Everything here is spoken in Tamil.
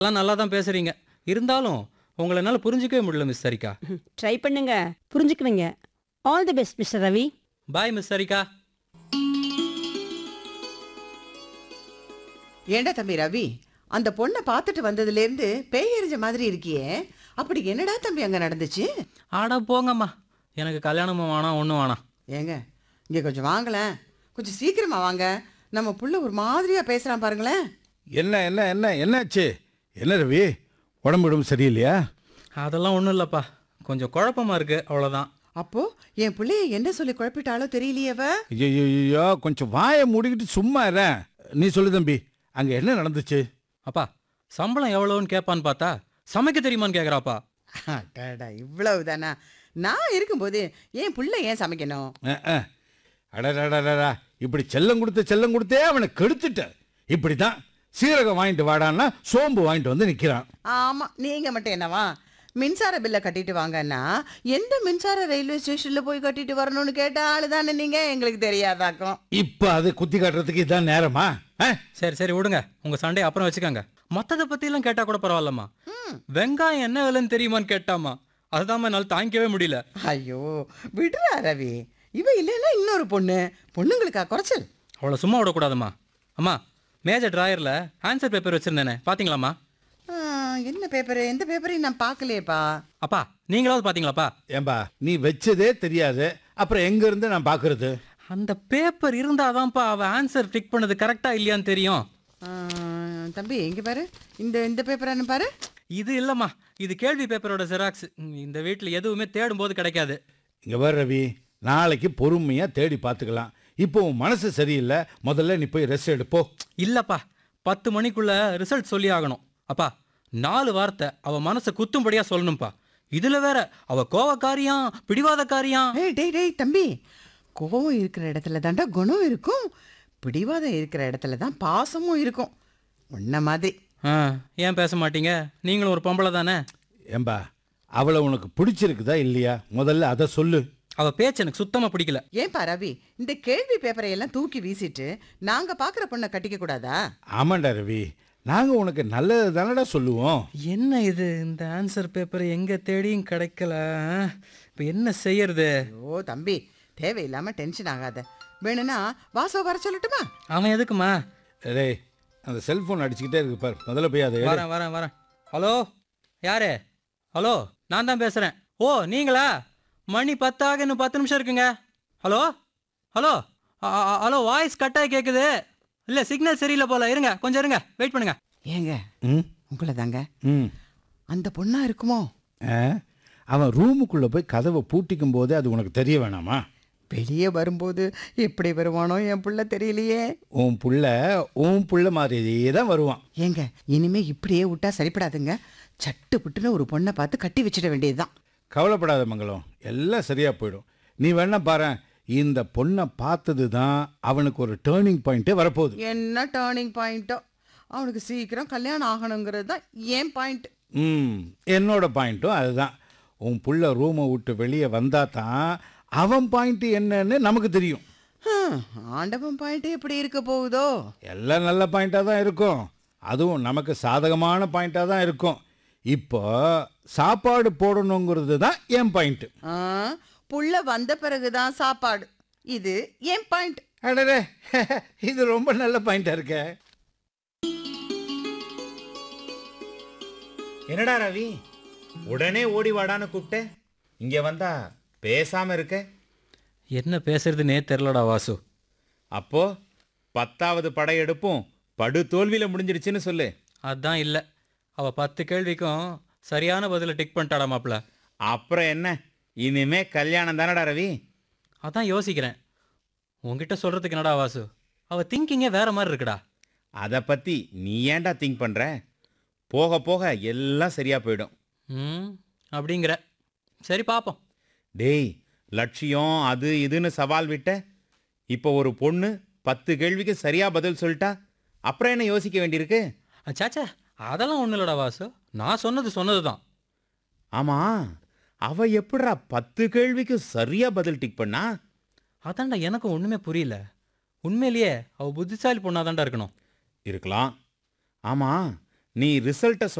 எல்லாம் நல்லா தான் பேசுறீங்க இருந்தாலும் உங்களை என்னால் புரிஞ்சிக்கவே முடியல மிஸ் சரிகா ட்ரை பண்ணுங்க புரிஞ்சுக்குவீங்க all the best mister Ravi bye miss Sarika ஏண்டா தம்பி ரவி அந்த பொண்ணை பார்த்துட்டு வந்ததுலேருந்து பேய் எறிஞ்ச மாதிரி இருக்கியே அப்படி என்னடா தம்பி அங்கே நடந்துச்சு ஆடா போங்கம்மா எனக்கு கல்யாணமும் வேணாம் ஒன்றும் வேணாம் ஏங்க இங்கே கொஞ்சம் வாங்களேன் கொஞ்சம் சீக்கிரமா வாங்க நம்ம புள்ள ஒரு மாதிரியா பேசுறான் பாருங்களேன் என்ன என்ன என்ன என்னாச்சு என்ன ரவி உடம்பு உடம்பு சரியில்லையா அதெல்லாம் ஒன்றும் இல்லைப்பா கொஞ்சம் குழப்பமா இருக்கு அவ்வளோதான் அப்போ என் பிள்ளைய என்ன சொல்லி குழப்பிட்டாலோ தெரியலையேவ ஐயோ கொஞ்சம் வாயை மூடிக்கிட்டு சும்மா இரு நீ சொல்லு தம்பி அங்கே என்ன நடந்துச்சு அப்பா சம்பளம் எவ்வளோன்னு கேட்பான்னு பார்த்தா சமைக்க தெரியுமான்னு கேட்குறாப்பா அடடா இவ்வளவுதானா நான் இருக்கும்போது என் புள்ள ஏன் சமைக்கணும் அஹ், அஹ். அடடடடடா இப்படி செல்லம் கொடுத்து செல்லம் கொடுத்தே அவனை கெடுத்துட்ட இப்படி தான் சீரகம் வாங்கிட்டு வாடான்னா சோம்பு வாங்கிட்டு வந்து நிற்கிறான் ஆமா நீங்க மட்டும் என்னவா மின்சார பில்லை கட்டிட்டு வாங்கன்னா எந்த மின்சார ரயில்வே ஸ்டேஷன்ல போய் கட்டிட்டு வரணும்னு கேட்ட ஆளு தானே நீங்க எங்களுக்கு தெரியாதாக்கும் இப்போ அது குத்தி காட்டுறதுக்கு இதான் நேரமா அஹ்? சரி சரி விடுங்க உங்க சண்டையை அப்புறம் வச்சுக்கோங்க மற்றதை பற்றிலாம் கேட்டால் கூட பரவாயில்லம்மா வெங்காயம் என்ன விலைன்னு தெரியுமான்னு கேட்டாமா அதுதான் என்னால் தாங்கிக்கவே முடியல ஐயோ விடுறா ரவி இவ இல்லைன்னா இன்னொரு பொண்ணு பொண்ணுங்களுக்கா குறைச்சல் அவளை சும்மா விடக்கூடாதும்மா அம்மா மேஜர் டிராயரில் ஆன்சர் பேப்பர் வச்சுருந்தேனே பார்த்தீங்களாம்மா ஆ, என்ன பேப்பர் எந்த பேப்பரையும் நான் பார்க்கலையேப்பா அப்பா நீங்களாவது பார்த்தீங்களாப்பா ஏம்பா நீ வச்சதே தெரியாது அப்புறம் எங்க இருந்து நான் பார்க்கறது அந்த பேப்பர் இருந்தாதான்ப்பா அவள் ஆன்சர் டிக் பண்ணது கரெக்டாக இல்லையான்னு தெரியும் ஆ, தம்பி இங்க பாரு இந்த இந்த பேப்பர் பாரு இது இல்லைம்மா இது கேள்வி பேப்பரோட ஜெராக்ஸ் இந்த வீட்டில் எதுவுமே தேடும்போது கிடைக்காது இங்க வர ரவி நாளைக்கு பொறுமையா தேடி பார்த்துக்கலாம் இப்போ உன் மனசு சரியில்லை முதல்ல நீ போய் ரெஸ்ட் எடுப்போ இல்லைப்பா பத்து மணிக்குள்ள ரிசல்ட் சொல்லி ஆகணும் அப்பா நாலு வார்த்தை அவ மனசை குத்தும்படியா சொல்லணும்ப்பா இதுல வேற அவ கோவக்காரியாம் பிடிவாதக்காரியாம் ஏய் டேய் டேய் தம்பி கோவம் இருக்கிற இடத்துல தாண்டா குணம் இருக்கும் பிடிவாதம் இருக்கிற இடத்துல தான் பாசமும் இருக்கும் உன்ன மாதிரி ஆ, ஏன் பேச மாட்டீங்க நீங்களும் ஒரு பொம்பளை தானே ஏம்பா அவளை உனக்கு பிடிச்சிருக்குதா இல்லையா முதல்ல அதை சொல்லு அவ பேச்சு எனக்கு சுத்தமா பிடிக்கல ஏன்பா ரவி இந்த கேள்வி பேப்பரை எல்லாம் தூக்கி வீசிட்டு நாங்க பாக்குற பொண்ணை கட்டிக்க கூடாதா ஆமாண்டா ரவி நாங்கள் உனக்கு நல்லது தானடா சொல்லுவோம் என்ன இது இந்த ஆன்சர் பேப்பர் எங்க தேடியும் கிடைக்கல இப்போ என்ன செய்யறது ஐயோ தம்பி தேவையில்லாம டென்ஷன் ஆகாத வேணும்னா வாசோ வர சொல்லட்டுமா அவன் எதுக்குமா டேய் அந்த செல்ஃபோன் அடிச்சுக்கிட்டே இருக்கு பார் முதல்ல போய் அதை எடு. வரேன் வரேன் வரேன் ஹலோ யாரு ஹலோ நான் தான் பேசுகிறேன் ஓ நீங்களா மணி பத்தாக இன்னும் பத்து நிமிஷம் இருக்குங்க ஹலோ ஹலோ அ- அ- ஹலோ வாய்ஸ் கட்டாக கேட்குது இல்லை சிக்னல் சரியில்லை போல இருங்க கொஞ்சம் இருங்க வெயிட் பண்ணுங்க ஏங்க ம் உங்களை தாங்க ம் அந்த பொண்ணா இருக்குமோ ஆ? அவன் ரூமுக்குள்ளே போய் கதவை பூட்டிக்கும் போதே அது உனக்கு தெரிய வேணாமா வெளியே வரும்போது எப்படி வருவானோ என் புள்ள தெரியலையே உன் புள்ள உன் புள்ள மாதிரியே தான் வருவான் ஏங்க இனிமே இப்படியே விட்டா சரிப்படாதுங்க சட்டு புட்டுன்னு ஒரு பொண்ணை பார்த்து கட்டி வச்சிட வேண்டியதுதான் கவலைப்படாத மங்களம் எல்லாம் சரியாக போயிடும் நீ வேணா பாரு இந்த பொண்ணை பார்த்தது தான் அவனுக்கு ஒரு டேர்னிங் பாயிண்ட்டே வரப்போகுது என்ன டேர்னிங் பாயிண்ட்டோ அவனுக்கு சீக்கிரம் கல்யாணம் ஆகணுங்கிறது தான் ஏன் பாயிண்ட் ம் என்னோட பாயிண்ட்டும் அதுதான் உன் புள்ள ரூமை விட்டு வெளியே வந்தா தான் அவன் பாயிண்ட் என்னன்னு நமக்கு தெரியும் ஆண்டவன் பாயிண்ட் எப்படி இருக்க போகுதோ எல்லாம் நல்ல பாயிண்டாக தான் இருக்கும் அதுவும் நமக்கு சாதகமான பாயிண்டாக தான் இருக்கும் இப்போ சாப்பாடு போடணுங்கிறது தான் என் பாயிண்ட்டு ஆ, புள்ள வந்த பிறகுதான் சாப்பாடு இது ஏன் பாயிண்ட் அடடே இது ரொம்ப நல்ல பாயிண்டாக இருக்கே என்னடா ரவி உடனே ஓடி வாடான்னு கூப்பிட்டேன் இங்க வந்தா பேசாம இருக்க என்ன பேசுறதுன்னே தெரிலடா வாசு அப்போ பத்தாவது படையெடுப்பும் படு தோல்வியில முடிஞ்சிடுச்சுன்னு சொல்லு அதான் இல்லை அவள் பத்து கேள்விக்கும் சரியான பதிலை டிக் பண்ணிட்டாடா மாப்ள அப்புறம் என்ன இனிமே கல்யாணம் தானடா ரவி அதான் யோசிக்கிறேன் உன்கிட்ட சொல்கிறதுக்கு என்னடா வாசு அவள் திங்கிங்கே வேற மாதிரி இருக்குடா அதை பத்தி நீ ஏன்டா திங்க் பண்ற போக போக எல்லாம் சரியா போயிடும் ம் அப்படிங்கிற சரி பார்ப்போம் டேய் லட்சியம் அது இதுன்னு சவால் விட்ட இப்போ ஒரு பொண்ணு பத்து கேள்விக்கு சரியா பதில் சொல்லிட்டா அப்புறம் என்ன யோசிக்க வேண்டியிருக்கு சாச்சா அதெல்லாம் ஒன்றும் இல்லடா வாசு நான் சொன்னது சொன்னது தான் ஆமா அவ எப்படிடா பத்து கேள்விக்கு சரியா பதில் டிக் பண்ணா அதான்டா எனக்கும் ஒன்றுமே புரியல உண்மையிலேயே அவள் புத்திசாலி பொண்ணாதான்டா இருக்கணும் இருக்கலாம் ஆமா நீ ரிசல்ட்டை